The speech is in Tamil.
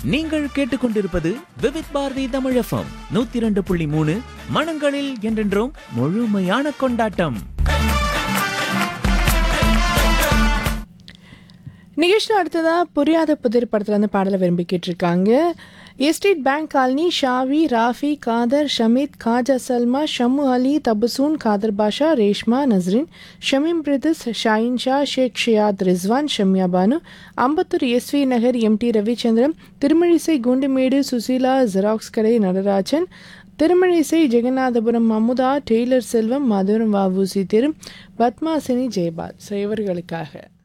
நீங்கள் கேட்டுக்கொண்டிருப்பது விவித் பாரதி தமிழ் எஃப்எம் நூத்தி இரண்டு புள்ளி மூணு மனங்களில் என்றென்றும் முழுமையான கொண்டாட்டம் நிகழ்ச்சியில் அடுத்ததா புரியாத புதிர் படத்துல இருந்து பாடலை விரும்பி கேட்டிருக்காங்க estate bank colony Shavi Rafi Khader Shameed Khaja Salma Shammu Ali Tabassum Khader Basha Reshma Nasreen Shameem brothers Shaheen Shah Sheikh Shiyad Rizwan Shamya Banu Ambattur SV Nagar MD Ravichandran Thirumazhisai Kundumedu Sushila xerox கடை நடராஜன் திருமழிசை ஜெகநாதபுரம் அமுதா டெய்லர் செல்வம் மதுரம் வாவூசி தெரு பத்மாசினி ஜெயபால் ஸோ இவர்களுக்காக